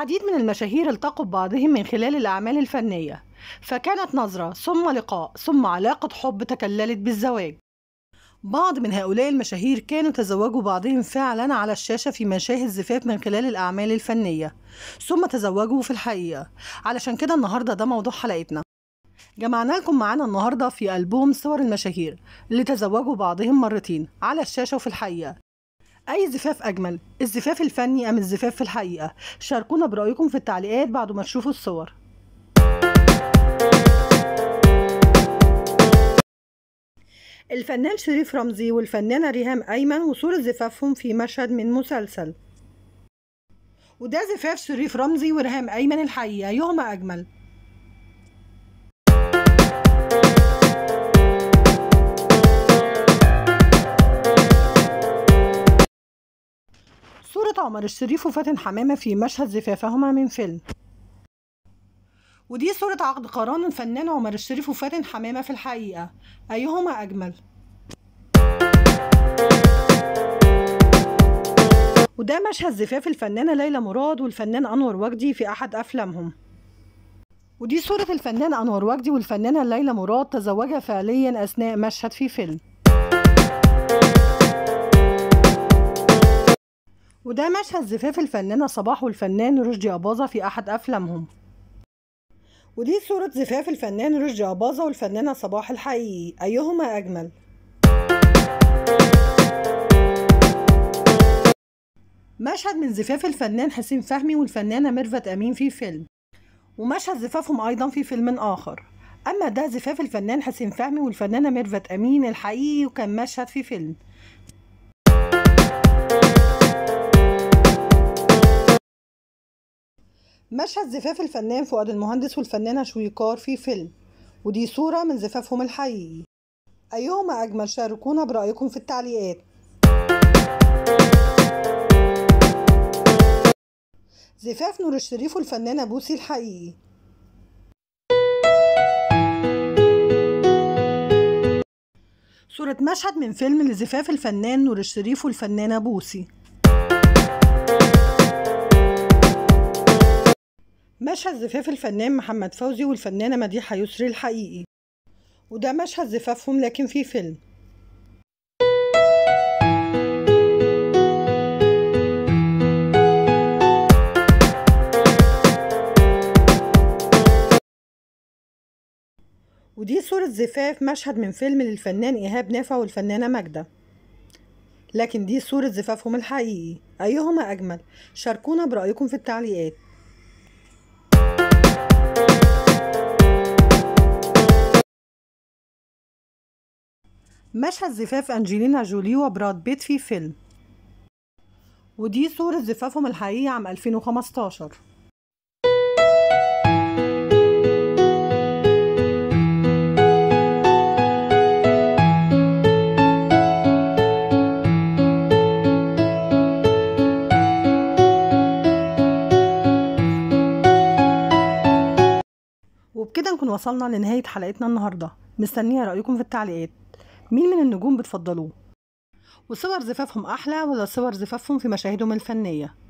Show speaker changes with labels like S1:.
S1: العديد من المشاهير التقوا ببعضهم من خلال الأعمال الفنية فكانت نظرة ثم لقاء ثم علاقة حب تكللت بالزواج بعض من هؤلاء المشاهير كانوا تزوجوا بعضهم فعلا على الشاشة في مشاهد زفاف من خلال الأعمال الفنية ثم تزوجوا في الحقيقة علشان كده النهاردة ده موضوع حلقتنا جمعنا لكم معانا النهاردة في ألبوم صور المشاهير اللي تزوجوا بعضهم مرتين على الشاشة وفي الحقيقة أي زفاف أجمل الزفاف الفني أم الزفاف في الحقيقة شاركونا برأيكم في التعليقات بعد ما تشوفوا الصور الفنان شريف رمزي والفنانة ريهام أيمن وصورة زفافهم في مشهد من مسلسل وده زفاف شريف رمزي وريهام أيمن الحقيقة يهما أجمل صورة عمر الشريف وفاتن حمامة في مشهد زفافهما من فيلم ودي صورة عقد قران الفنان عمر الشريف وفاتن حمامة في الحقيقة أيهما أجمل وده مشهد زفاف الفنانة ليلى مراد والفنان أنور وجدي في أحد أفلامهم ودي صورة الفنان أنور وجدي والفنانة ليلى مراد تزوجا فعليا أثناء مشهد في فيلم وده مشهد زفاف الفنانة صباح والفنان رشدي أباظة في أحد أفلامهم ودي صورة زفاف الفنان رشدي أباظة والفنانة صباح الحقيقي أيهما أجمل مشهد من زفاف الفنان حسين فهمي والفنانة ميرفت أمين في فيلم ومشهد زفافهم أيضا في فيلم آخر أما ده زفاف الفنان حسين فهمي والفنانة ميرفت أمين الحقيقي وكان مشهد في فيلم مشهد زفاف الفنان فؤاد المهندس والفنانة شويكار في فيلم ودي صورة من زفافهم الحقيقي أيهما أجمل شاركونا برأيكم في التعليقات زفاف نور الشريف والفنانة بوسي الحقيقي صورة مشهد من فيلم لزفاف الفنان نور الشريف والفنانة بوسي مشهد زفاف الفنان محمد فوزي والفنانة مديحة يسري الحقيقي وده مشهد زفافهم لكن في فيلم ودي صورة زفاف مشهد من فيلم للفنان إيهاب نافع والفنانة ماجدة لكن دي صورة زفافهم الحقيقي أيهما أجمل شاركونا برأيكم في التعليقات مشهد زفاف أنجلينا جولي وبراد بيت في فيلم ودي صورة زفافهم الحقيقي عام 2015 وبكده نكون وصلنا لنهاية حلقتنا النهاردة مستنية رأيكم في التعليقات مين من النجوم بتفضلوه وصور زفافهم أحلى ولا صور زفافهم في مشاهدهم الفنية